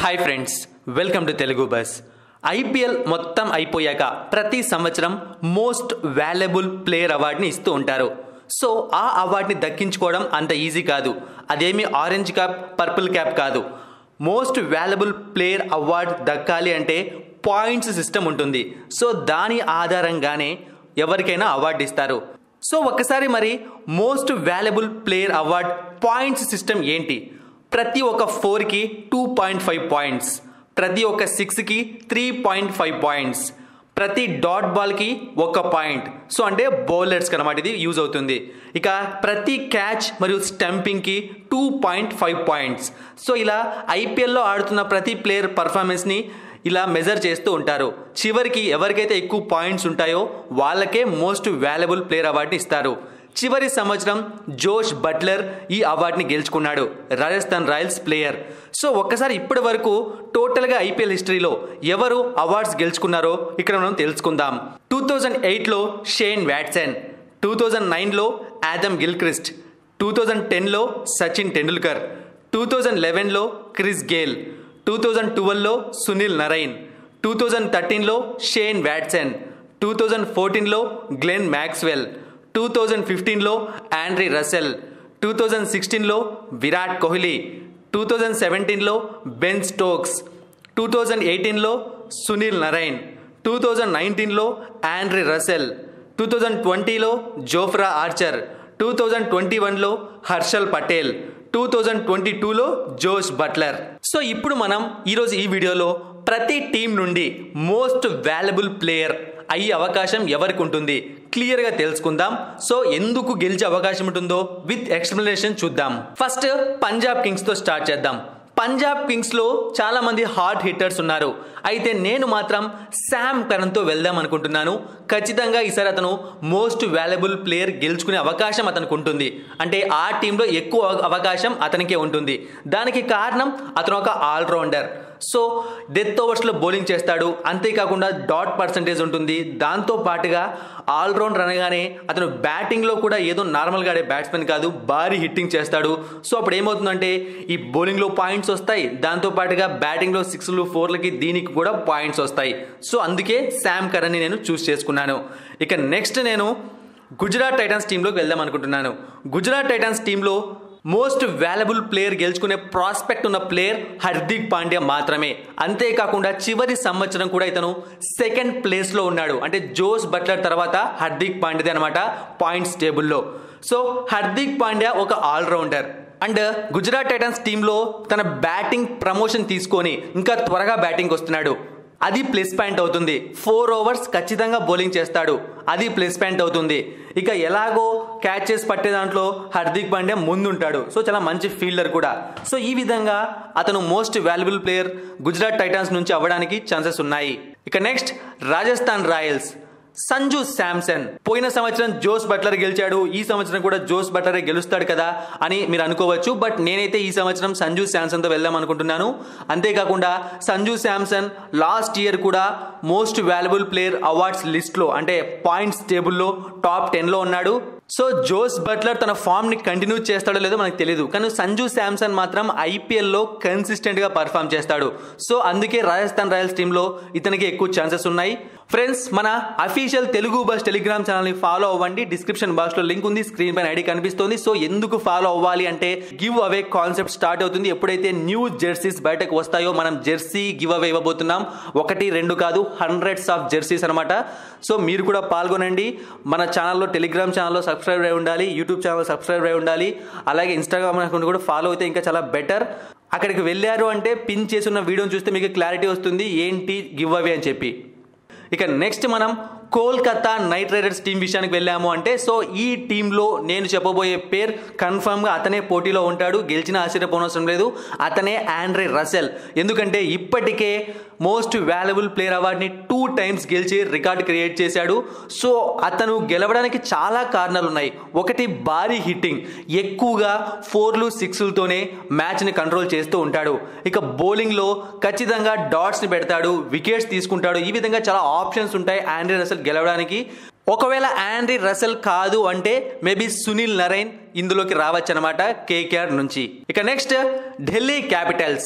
hi friends welcome to Telugu buzz IPL మొత్తం అయిపోయాక ప్రతి సంవత్సరం మోస్ట్ వాల్యుబుల్ ప్లేయర్ అవార్డుని ఇస్తూ ఉంటారు సో ఆ అవార్డుని దక్కించుకోవడం అంత ఈజీ కాదు అదేమి ఆరెంజ్ క్యాప్ పర్పుల్ క్యాప్ కాదు మోస్ట్ వాల్యుబుల్ ప్లేయర్ అవార్డ్ దక్కాలి అంటే పాయింట్స్ సిస్టమ్ ఉంటుంది సో దాని ఆధారంగానే ఎవరికైనా అవార్డు ఇస్తారు సో ఒక్కసారి మరి most valuable player award points system ఏంటి ప్రతి ఒక్క ఫోర్కి టూ పాయింట్ ఫైవ్ పాయింట్స్ ప్రతి ఒక్క సిక్స్కి త్రీ పాయింట్ ఫైవ్ పాయింట్స్ ప్రతి డాట్ బాల్కి ఒక పాయింట్ సో అంటే బౌలర్స్కి అనమాట ఇది యూజ్ అవుతుంది ఇక ప్రతి క్యాచ్ మరియు స్టంపింగ్కి two point five points so ఇలా ఐపీఎల్లో ఆడుతున్న ప్రతి ప్లేయర్ పర్ఫార్మెన్స్ని ఇలా మెజర్ చేస్తూ ఉంటారు చివరికి ఎవరికైతే ఎక్కువ పాయింట్స్ ఉంటాయో వాళ్ళకే మోస్ట్ వాల్యుబుల్ ప్లేయర్ అవార్డుని ఇస్తారు చివరి సంవత్సరం జోష్ బట్లర్ ఈ అవార్డుని గెలుచుకున్నాడు రాజస్థాన్ రాయల్స్ ప్లేయర్ సో ఒక్కసారి ఇప్పటి వరకు టోటల్గా ఐపీఎల్ హిస్టరీలో ఎవరు అవార్డ్స్ గెలుచుకున్నారో ఇక్కడ మనం తెలుసుకుందాం టూ థౌజండ్ ఎయిట్లో షేన్ వ్యాట్సన్ టూ థౌజండ్ నైన్లో యాదమ్ గిల్క్రిస్ట్ టూ థౌజండ్ టెన్లో సచిన్ టెండూల్కర్ టూ థౌజండ్ లెవెన్లో క్రిస్ గేల్ టూ థౌజండ్ ట్వెల్వ్లో సునీల్ నరైన్ టూ థౌజండ్ థర్టీన్లో షేన్ వ్యాట్సన్ టూ థౌజండ్ ఫోర్టీన్లో గ్లెన్ మ్యాక్స్వెల్ టూ థౌజండ్ ఫిఫ్టీన్లో ఆండ్రీ రసెల్ టూ థౌజండ్ సిక్స్టీన్లో Virat Kohli two thousand సెవెంటీన్లో Ben Stokes two thousand ఎయిటీన్లో Sunil Narine two thousand నైన్టీన్లో Andre Russell two thousand ట్వంటీలో Jofra Archer two thousand twenty వన్లో Harshal Patel two thousand twenty టూలో Jos Buttler so ఇప్పుడు మనం ఈరోజు ఈ వీడియోలో ప్రతి టీం నుండి మోస్ట్ వాల్యుబుల్ ప్లేయర్ అయ్యే అవకాశం ఎవరికి ఉంటుంది క్లియర్గా తెలుసుకుందాం సో ఎందుకు గెలిచే అవకాశం ఉంటుందో విత్ ఎక్స్ప్లెనేషన్ చూద్దాం ఫస్ట్ పంజాబ్ కింగ్స్తో స్టార్ట్ చేద్దాం పంజాబ్ కింగ్స్లో చాలా మంది హార్డ్ హిట్టర్స్ ఉన్నారు అయితే నేను మాత్రం శామ్ కరణ్తో వెళ్దాం అనుకుంటున్నాను ఖచ్చితంగా ఈసారి అతను మోస్ట్ వాల్యుబుల్ ప్లేయర్ గెలుచుకునే అవకాశం అతనికి ఉంటుంది అంటే ఆ టీంలో ఎక్కువ అవకాశం అతనికే ఉంటుంది దానికి కారణం అతను ఒక ఆల్రౌండర్ సో డెత్ ఓవర్స్లో బౌలింగ్ చేస్తాడు అంతేకాకుండా డాట్ పర్సంటేజ్ ఉంటుంది దాంతో పాటుగా ఆల్రౌండర్ అనగానే అతను బ్యాటింగ్లో కూడా ఏదో నార్మల్గా ఆడే బ్యాట్స్మెన్ కాదు భారీ హిట్టింగ్ చేస్తాడు సో అప్పుడు ఏమవుతుందంటే ఈ బౌలింగ్లో పాయింట్స్ వస్తాయి దాంతో పాటుగా బ్యాటింగ్లో సిక్స్లు ఫోర్లకి దీనికి కూడా పాయింట్స్ వస్తాయి సో అందుకే శామ్ కరణ్ని నేను చూస్ చేసుకున్నాను ఇక నెక్స్ట్ నేను గుజరాత్ టైటన్స్ టీంలోకి వెళ్దాం అనుకుంటున్నాను గుజరాత్ టైటన్స్ టీంలో మోస్ట్ వాల్యుబుల్ ప్లేయర్ గెలుచుకునే ప్రాస్పెక్ట్ ఉన్న ప్లేయర్ హార్దిక్ పాండ్యా మాత్రమే అంతేకాకుండా చివరి సంవత్సరం కూడా ఇతను సెకండ్ ప్లేస్లో ఉన్నాడు అంటే జోస్ బట్లర్ తర్వాత హార్దిక్ పాండ్యదే అనమాట పాయింట్స్ టేబుల్లో సో హార్దిక్ పాండ్యా ఒక ఆల్రౌండర్ అండ్ గుజరాత్ టైటన్స్ టీంలో తన బ్యాటింగ్ ప్రమోషన్ తీసుకొని ఇంకా త్వరగా బ్యాటింగ్ వస్తున్నాడు అది ప్లస్ పాయింట్ అవుతుంది ఫోర్ ఓవర్స్ ఖచ్చితంగా బౌలింగ్ చేస్తాడు అది ప్లస్ పాయింట్ అవుతుంది ఇక ఎలాగో క్యాచెస్ పట్టే దాంట్లో హార్దిక్ పాండ్యా ముందుంటాడు సో చాలా మంచి ఫీల్డర్ కూడా సో ఈ విధంగా అతను most valuable player Gujarat Titans నుంచి అవ్వడానికి ఛాన్సెస్ ఉన్నాయి ఇక నెక్స్ట్ రాజస్థాన్ రాయల్స్ సంజు శాంసన్ పోయిన సంవత్సరం జోస్ బట్లర్ గెలిచాడు ఈ సంవత్సరం కూడా జోస్ బట్లరే గెలుస్తాడు కదా అని మీరు అనుకోవచ్చు బట్ నేనైతే ఈ సంవత్సరం సంజు శాంసన్తో వెళ్దాం అనుకుంటున్నాను అంతేకాకుండా సంజు శాంసన్ లాస్ట్ ఇయర్ కూడా మోస్ట్ వాల్యుబుల్ ప్లేయర్ అవార్డ్స్ లిస్ట్లో అంటే పాయింట్స్ టేబుల్లో టాప్ టెన్లో ఉన్నాడు సో జోస్ బట్లర్ తన ఫామ్ ని కంటిన్యూ చేస్తాడో లేదో మనకు తెలియదు కానీ సంజు శాంసన్ మాత్రం ఐపీఎల్లో కన్సిస్టెంట్ గా పర్ఫామ్ చేస్తాడు సో అందుకే రాజస్థాన్ రాయల్స్ టీంలో ఇతనికి ఎక్కువ ఛాన్సెస్ ఉన్నాయి ఫ్రెండ్స్ మన అఫీషియల్ తెలుగు బస్ టెలిగ్రామ్ ఛానల్ ని ఫాలో అవ్వండి డిస్క్రిప్షన్ బాక్స్ లో లింక్ ఉంది స్క్రీన్ పైన ఐడి కనిపిస్తుంది సో ఎందుకు ఫాలో అవ్వాలి అంటే గివ్ అవే కాన్సెప్ట్ స్టార్ట్ అవుతుంది ఎప్పుడైతే న్యూ జెర్సీస్ బయటకు వస్తాయో మనం జెర్సీ గివ్ అవే ఇవ్వబోతున్నాం ఒకటి రెండు కాదు హండ్రెడ్స్ ఆఫ్ జెర్సీస్ అనమాట సో మీరు కూడా పాల్గొనండి మన ఛానల్లో టెలిగ్రామ్ ఛానల్లో సబ్స్క్రైబ్ అయి ఉండాలి యూట్యూబ్ ఛానల్ సబ్స్క్రైబ్ అయి ఉండాలి అలాగే ఇన్స్టాగ్రామ్ అకౌంట్ కూడా ఫాలో అయితే ఇంకా చాలా బెటర్ అక్కడికి వెళ్ళారు అంటే పిన్ చేసి ఉన్న వీడియోని చూస్తే మీకు క్లారిటీ వస్తుంది ఏంటి గివ్ అవే అని చెప్పి ఇక నెక్స్ట్ మనం కోల్కతా నైట్ రైడర్స్ టీం విషయానికి వెళ్ళాము అంటే సో ఈ టీంలో నేను చెప్పబోయే పేరు కన్ఫర్మ్గా అతనే పోటీలో ఉంటాడు గెలిచిన ఆశ్చర్యపోనవసరం లేదు అతనే ఆండ్రే రసెల్ ఎందుకంటే ఇప్పటికే మోస్ట్ వాల్యుబుల్ ప్లేయర్ అవార్డ్ని టూ టైమ్స్ గెలిచి రికార్డ్ క్రియేట్ చేశాడు సో అతను గెలవడానికి చాలా కారణాలు ఉన్నాయి ఒకటి భారీ హిట్టింగ్ ఎక్కువగా ఫోర్లు సిక్స్లతోనే మ్యాచ్ని కంట్రోల్ చేస్తూ ఉంటాడు ఇక బౌలింగ్లో ఖచ్చితంగా డాట్స్ని పెడతాడు వికెట్స్ తీసుకుంటాడు ఈ విధంగా చాలా ఆప్షన్స్ ఉంటాయి ఆండ్రీ రసెల్ గెలవడానికి ఒకవేళ ఆండ్రీ రసెల్ కాదు అంటే మేబీ సునీల్ నరైన్ ఇందులోకి రావచ్చు అనమాట కేకేఆర్ నుంచి ఇక next Delhi Capitals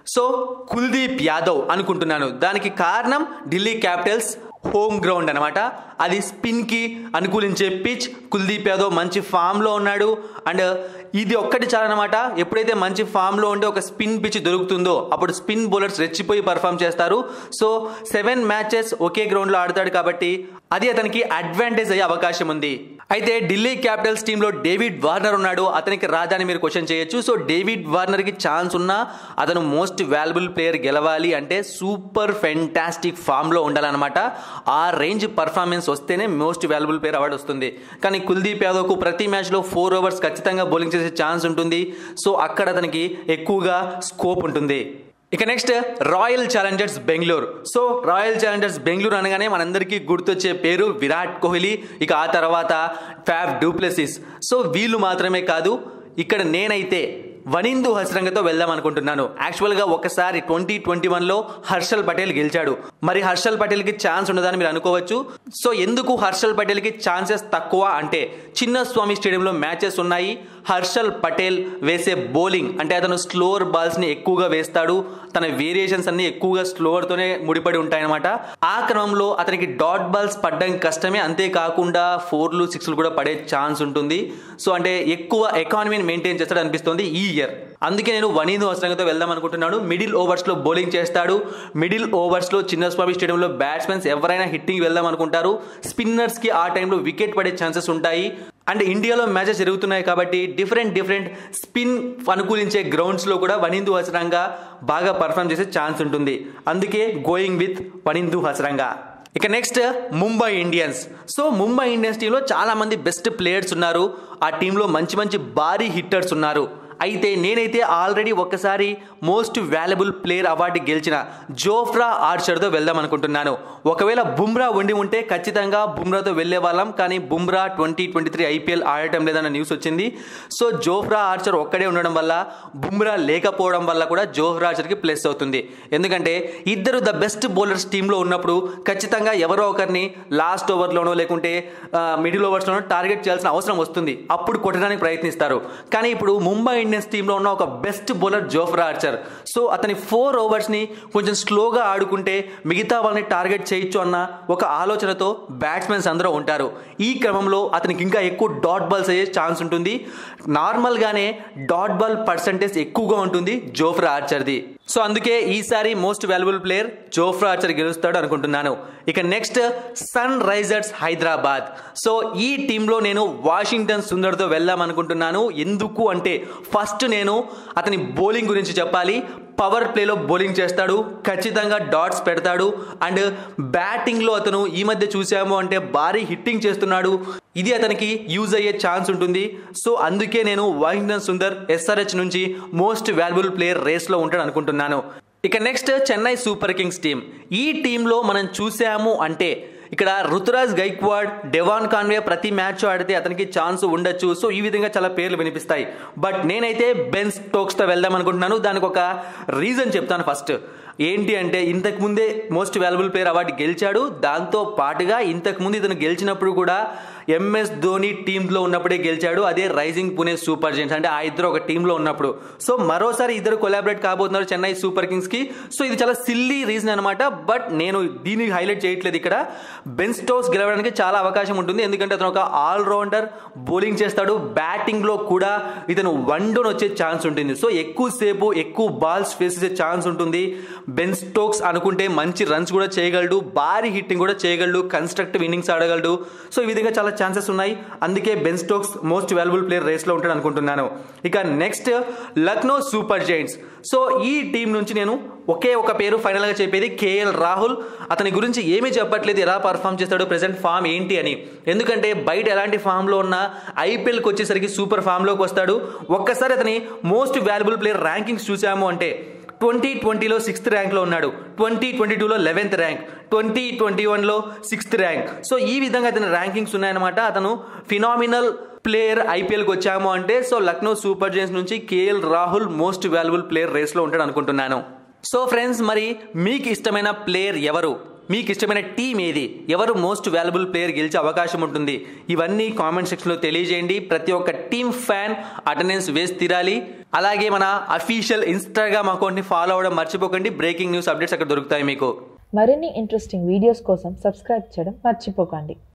so Kuldeep Yadav అనుకుంటున్నాను దానికి కారణం ఢిల్లీ క్యాపిటల్స్ హోమ్ గ్రౌండ్ అనమాట అది స్పిన్కి అనుకూలించే పిచ్ కుల్దీప్ యాదవ్ మంచి ఫామ్లో ఉన్నాడు అండ్ ఇది ఒక్కటి చాలన్నమాట ఎప్పుడైతే మంచి ఫామ్లో ఉండే ఒక స్పిన్ పిచ్ దొరుకుతుందో అప్పుడు స్పిన్ బౌలర్స్ రెచ్చిపోయి పర్ఫామ్ చేస్తారు సో సెవెన్ మ్యాచెస్ ఒకే గ్రౌండ్లో ఆడతాడు కాబట్టి అది అతనికి అడ్వాంటేజ్ అయ్యే అవకాశం ఉంది అయితే ఢిల్లీ క్యాపిటల్స్ టీంలో డేవిడ్ వార్నర్ ఉన్నాడు అతనికి రాదా అని మీరు క్వశ్చన్ చేయొచ్చు సో డేవిడ్ వార్నర్కి ఛాన్స్ ఉన్నా అతను మోస్ట్ వాల్యుబుల్ ప్లేయర్ గెలవాలి అంటే సూపర్ ఫెంటాస్టిక్ ఫామ్లో ఉండాలన్నమాట ఆ రేంజ్ పర్ఫార్మెన్స్ వస్తేనే మోస్ట్ వాల్యుబుల్ ప్లేయర్ అవార్డు వస్తుంది కానీ కుల్దీప్ యాదవ్కు ప్రతి మ్యాచ్లో ఫోర్ ఓవర్స్ ఖచ్చితంగా బౌలింగ్ చేసే ఛాన్స్ ఉంటుంది సో అక్కడ అతనికి ఎక్కువగా స్కోప్ ఉంటుంది ఇక next Royal Challengers Bengaluru so Royal Challengers Bengaluru అనగానే మనందరికీ గుర్తొచ్చే పేరు విరాట్ కోహ్లీ ఇక ఆ తర్వాత ఫ్యాఫ్ డూప్లెసిస్ సో వీళ్ళు మాత్రమే కాదు ఇక్కడ నేనైతే వనిందు హస్రంగతో వెళ్దాం అనుకుంటున్నాను యాక్చువల్గా ఒకసారి ట్వంటీ ట్వంటీ వన్లో హర్షల్ పటేల్ గెలిచాడు మరి హర్షల్ పటేల్కి ఛాన్స్ ఉండదని మీరు అనుకోవచ్చు సో ఎందుకు హర్షల్ పటేల్కి ఛాన్సెస్ తక్కువ అంటే చిన్న స్వామి స్టేడియంలో మ్యాచెస్ ఉన్నాయి హర్షల్ పటేల్ వేసే బౌలింగ్ అంటే అతను స్లోవర్ బాల్స్ని ఎక్కువగా వేస్తాడు తన వేరియేషన్స్ అన్ని ఎక్కువగా స్లోవర్తోనే ముడిపడి ఉంటాయన్నమాట ఆ క్రమంలో అతనికి డాట్ బాల్స్ పడ్డం కష్టమే అంతేకాకుండా ఫోర్లు సిక్స్లు కూడా పడే ఛాన్స్ ఉంటుంది సో అంటే ఎక్కువ ఎకానమీని మెయింటైన్ చేస్తాడు అనిపిస్తుంది ఈ ఇయర్ అందుకే నేను వనీదు అవసరంతో వెళ్దాం అనుకుంటున్నాను మిడిల్ ఓవర్స్లో బౌలింగ్ చేస్తాడు మిడిల్ ఓవర్స్లో చిన్నస్వామి స్టేడియంలో బ్యాట్స్మెన్స్ ఎవరైనా హిట్టింగ్ వెళ్దాం అనుకుంటారు స్పిన్నర్స్కి ఆ టైంలో వికెట్ పడే ఛాన్సెస్ ఉంటాయి అండ్ ఇండియాలో మ్యాచెస్ జరుగుతున్నాయి కాబట్టి డిఫరెంట్ డిఫరెంట్ స్పిన్ అనుకూలించే గ్రౌండ్స్లో కూడా వనిందు హసరంగా బాగా పర్ఫామ్ చేసే ఛాన్స్ ఉంటుంది అందుకే గోయింగ్ విత్ వనిందు హసరంగా ఇక next Mumbai Indians so Mumbai Indians టీంలో చాలా మంది బెస్ట్ ప్లేయర్స్ ఉన్నారు ఆ టీంలో మంచి మంచి భారీ హిట్టర్స్ ఉన్నారు అయితే నేనైతే ఆల్రెడీ ఒక్కసారి మోస్ట్ వాల్యుబుల్ ప్లేయర్ అవార్డు గెలిచిన జోఫ్రా ఆర్చర్తో వెళ్దాం అనుకుంటున్నాను ఒకవేళ బుమ్రా ఉండి ఉంటే ఖచ్చితంగా బుమ్రాతో వెళ్లే వాళ్ళం కానీ Bumrah twenty twenty three IPL ఆడటం లేదన్న న్యూస్ వచ్చింది సో జోఫ్రా ఆర్చర్ ఒక్కడే ఉండడం వల్ల బుమ్రా లేకపోవడం వల్ల కూడా జోఫ్రా ఆర్చర్కి ప్లస్ అవుతుంది ఎందుకంటే ఇద్దరు ద బెస్ట్ బౌలర్స్ టీంలో ఉన్నప్పుడు ఖచ్చితంగా ఎవరో ఒకరిని లాస్ట్ ఓవర్లోనో లేకుంటే మిడిల్ ఓవర్స్లోనో టార్గెట్ చేయాల్సిన అవసరం వస్తుంది అప్పుడు కొట్టడానికి ప్రయత్నిస్తారు కానీ ఇప్పుడు ముంబై ఇండియన్స్ టీంలో ఉన్న ఒక best bowler Jofra Archer so అతని ఫోర్ ఓవర్స్ని కొంచెం స్లోగా ఆడుకుంటే మిగతా వాళ్ళని టార్గెట్ చేయొచ్చు అన్న ఒక ఆలోచనతో బ్యాట్స్మెన్స్ అందరూ ఉంటారు ఈ క్రమంలో అతనికి ఇంకా ఎక్కువ డాట్ బాల్స్ అయ్యే ఛాన్స్ ఉంటుంది నార్మల్గానే డాట్ బాల్ పర్సంటేజ్ ఎక్కువగా ఉంటుంది జోఫ్రా ఆర్చర్ది సో అందుకే ఈసారి most valuable player Jofra Archer గెలుస్తాడు అనుకుంటున్నాను ఇక next Sunrisers Hyderabad so ఈ టీంలో నేను వాషింగ్టన్ సుందర్తో వెళ్దాం అనుకుంటున్నాను ఎందుకు అంటే ఫస్ట్ నేను అతని బౌలింగ్ గురించి చెప్పాలి పవర్ ప్లేలో బౌలింగ్ చేస్తాడు ఖచ్చితంగా డాట్స్ పెడతాడు అండ్ బ్యాటింగ్లో అతను ఈ మధ్య చూసాము అంటే భారీ హిట్టింగ్ చేస్తున్నాడు ఇది అతనికి యూజ్ అయ్యే ఛాన్స్ ఉంటుంది సో అందుకే నేను వాషింగ్టన్ సుందర్ ఎస్ఆర్హెచ్ నుంచి మోస్ట్ వాల్యుబుల్ ప్లేయర్ రేస్లో ఉంటాడు అనుకుంటున్నాను ఇక next Chennai Super Kings team ఈ టీంలో మనం చూసాము అంటే ఇక్కడ రుతురాజ్ గైక్వాడ్ డెవాన్ కాన్వే ప్రతి మ్యాచ్ ఆడితే అతనికి ఛాన్స్ ఉండొచ్చు సో ఈ విధంగా చాలా పేర్లు వినిపిస్తాయి బట్ నేనైతే బెన్ స్టోక్స్తో వెళ్దాం అనుకుంటున్నాను దానికి ఒక రీజన్ చెప్తాను ఫస్ట్ ఏంటి అంటే ఇంతకు ముందే మోస్ట్ వాల్యుబుల్ ప్లేయర్ అవార్డు గెలిచాడు దాంతో పాటుగా ఇంతకు ముందు ఇతను గెలిచినప్పుడు కూడా ఎంఎస్ ధోని టీంలో ఉన్నప్పుడే గెలిచాడు అదే రైజింగ్ పునే సూపర్ జెంట్స్ అంటే ఆ ఇద్దరు ఒక టీంలో ఉన్నప్పుడు సో మరోసారి ఇద్దరు కొలాబరేట్ కాబోతున్నారు చెన్నై సూపర్ కింగ్స్ కి సో ఇది చాలా సిల్లీ రీజన్ అనమాట బట్ నేను దీన్ని హైలైట్ చేయట్లేదు ఇక్కడ బెన్ స్టోక్స్ గెలవడానికి చాలా అవకాశం ఉంటుంది ఎందుకంటే అతను ఒక ఆల్రౌండర్ బౌలింగ్ చేస్తాడు బ్యాటింగ్ లో కూడా ఇతను వన్ డౌన్ వచ్చే ఛాన్స్ ఉంటుంది సో ఎక్కువసేపు ఎక్కువ బాల్స్ ఫేస్ చేసే ఛాన్స్ ఉంటుంది బెన్ స్టోక్స్ అనుకుంటే మంచి రన్స్ కూడా చేయగలడు భారీ హిట్టింగ్ కూడా చేయగలడు కన్స్ట్రక్టివ్ ఇన్నింగ్స్ ఆడగలడు సో ఈ విధంగా చాలా ఛాన్సెస్ ఉన్నాయి అందుకే Ben Stokes most valuable player రేస్లో ఉంటాడు అనుకుంటున్నాను ఇక next Lucknow Super Giants so ఈ టీం నుంచి నేను ఒకే ఒక పేరు ఫైనల్గా చెప్పేది కేఎల్ రాహుల్ అతని గురించి ఏమీ చెప్పట్లేదు ఎలా పర్ఫామ్ చేస్తాడు ప్రెసెంట్ ఫామ్ ఏంటి అని ఎందుకంటే బయట ఎలాంటి ఫామ్లో ఉన్నా ఐపీఎల్కి వచ్చేసరికి సూపర్ ఫామ్లోకి వస్తాడు ఒక్కసారి అతని మోస్ట్ వాల్యుబుల్ ప్లేయర్ ర్యాంకింగ్స్ చూసాము అంటే ట్వంటీ ట్వంటీలో సిక్స్త్ ర్యాంక్లో ఉన్నాడు ట్వంటీ ట్వంటీ టూలో లెవెన్త్ ర్యాంక్ ట్వంటీ ట్వంటీ వన్లో సిక్స్త్ ర్యాంక్ సో ఈ విధంగా అతని ర్యాంకింగ్స్ ఉన్నాయన్నమాట అతను ఫినామినల్ ప్లేయర్ ఐపీఎల్కి వచ్చాము అంటే సో లక్నో సూపర్ జైన్స్ నుంచి KL Rahul most valuable player రేస్లో ఉంటాడు అనుకుంటున్నాను సో ఫ్రెండ్స్ మరి మీకు ఇష్టమైన ప్లేయర్ ఎవరు మీకు ఇష్టమైన టీం ఏది ఎవరు మోస్ట్ వాల్యుబుల్ ప్లేయర్ గెలిచే అవకాశం ఉంటుంది ఇవన్నీ కామెంట్ సెక్షన్లో తెలియజేయండి ప్రతి ఒక్క టీం ఫ్యాన్ అటెండెన్స్ వేసి తీరాలి అలాగే మన అఫీషియల్ ఇన్స్టాగ్రామ్ అకౌంట్ని ఫాలో అవ్వడం మర్చిపోకండి బ్రేకింగ్ న్యూస్ అప్డేట్స్ అక్కడ దొరుకుతాయి మీకు మరిన్ని ఇంట్రెస్టింగ్ వీడియోస్ కోసం సబ్స్క్రైబ్ చేయడం మర్చిపోకండి